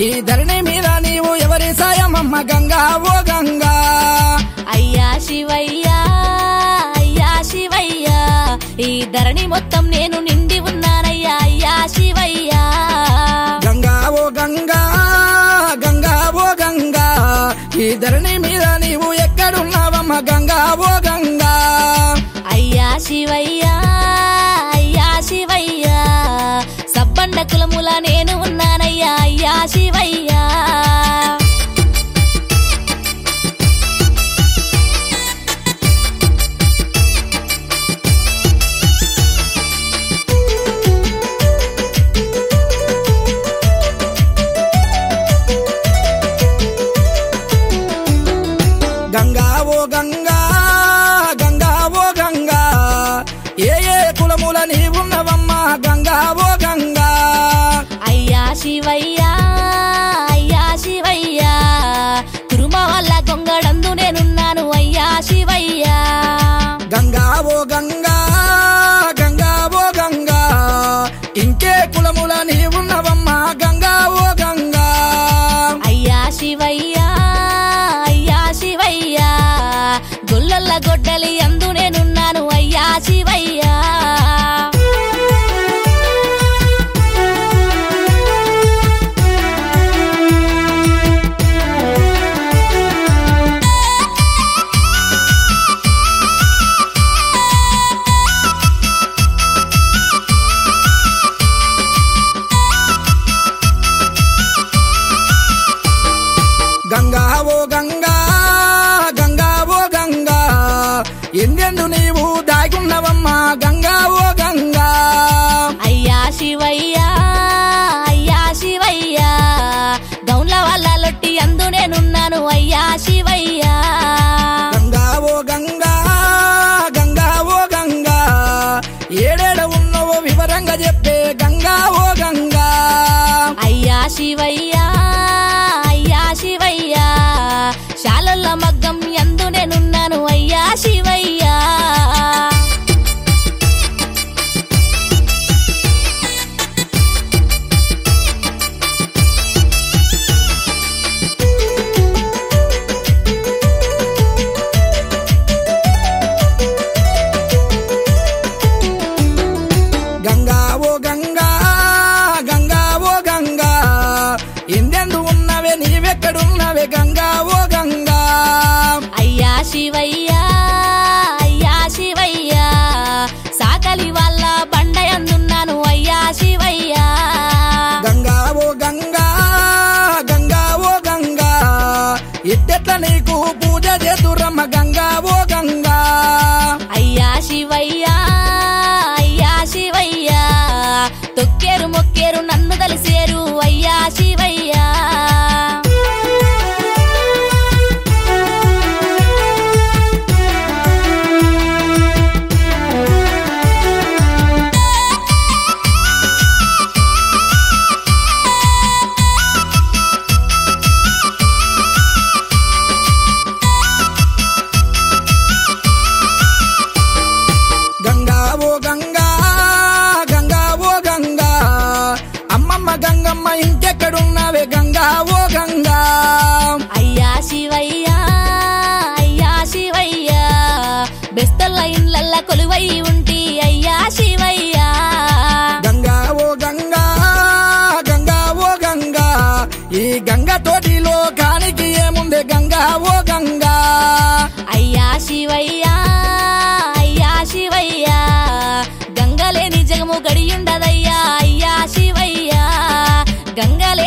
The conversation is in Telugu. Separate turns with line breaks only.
ఈ ధరణి మీద నీవు ఎవరి సాయమమ్మ గంగా ఓ గంగా
అయ్యా శివయ్యా అయ్యా శివయ్యా ఈ ధరణి మొత్తం నేను నిండి ఉన్నానయ్యా అయ్యా శివయ్యా
గంగా ఓ గంగా గంగా ఓ గంగా ఈ ధరణి మీద నీవు ఎక్కడున్నావమ్మ గంగా ఓ గంగా
అయ్యా శివయ్యా అయ్యా శివయ్యా సబ్బండ కులముల నేను ఉన్నానయ్యా అయ్యా శివయ్యా
గంగా ఓ గంగా గంగా ఓ గంగా ఏ ఏ కులముల నీవున్నవమ్మ గంగా ఓ గంగా
అయ్యా శివయ్యా అయ్యా శివయ్యా కురుమ వల్ల గొంగడందు నేనున్నాను అయ్యా శివయ్యా
గంగా ఓ గంగా గంగా ఓ గంగా ఇంకే కులముల నీవున్నవమ్మ గంగా ఓ గంగా
అయ్యా శివయ్యా అయ్యా శివయ్యా గొల్లల్ల గొడ్డలి అందు నేనున్నాను అయ్యా శివయ్యా
గంగా ఓ గంగా గంగా ఓ గంగా ఎందెందు నీవు దాగున్నవమ్మ గంగా ఓ గంగా
అయ్యా శివయ్యా అయ్యా శివయ్యా గౌన్ల వల్ల లొట్టి అందు నేనున్నాను అయ్యా శివయ్యా
గంగా ఓ గంగా గంగా ఓ గంగా ఏడేడ ఉన్నవో వివరంగా చెప్పే గంగా ఓ గంగా
అయ్యా శివయ్యా అయ్యా శివయ్యా శాలల్ల మగ్గం ఎందు నేనున్నాను అయ్యా శివయ్యా
గంగా ఓ గంగా గంగా ఓ గంగా ఎందెందు ఉన్నవే నీవెక్కడున్నవే గంగా ఓ గంగా
అయ్యా శివయ్యా అయ్యా శివయ్యా సాకలి వాళ్ళ బండ అందున్నాను అయ్యా శివయ్యా
గంగా ఓ గంగా గంగా ఓ గంగా ఎట్టెట్ల నీకు పూజ చేతురమ్మ గంగా ఓ గంగా
అయ్యా శివయ్యా అయ్యా శివయ్యా తొక్కేరు మొక్కేరు నన్ను కలిసేరు అయ్యా శివయ్యా
గంగా ఓ గంగా గంగా ఓ గంగా అమ్మమ్మ గంగమ్మ ఇంకెక్కడున్నావే గంగా ఓ గంగా
అయ్యా శివయ్యా అయ్యా శివయ్యా బెస్తల్ల ఇండ్లల్ల కొలువై ఉంటి అయ్యా శివయ్యా
గంగా ఓ గంగా గంగా ఓ గంగా ఈ గంగ తోటిలో కానికి ఏముంది గంగా ఓ గంగా
అయ్యా శివయ్యా అయ్యా శివయ్యా గంగలేని జగము గడియుండదయ్యా అయ్యా శివయ్యా గంగలే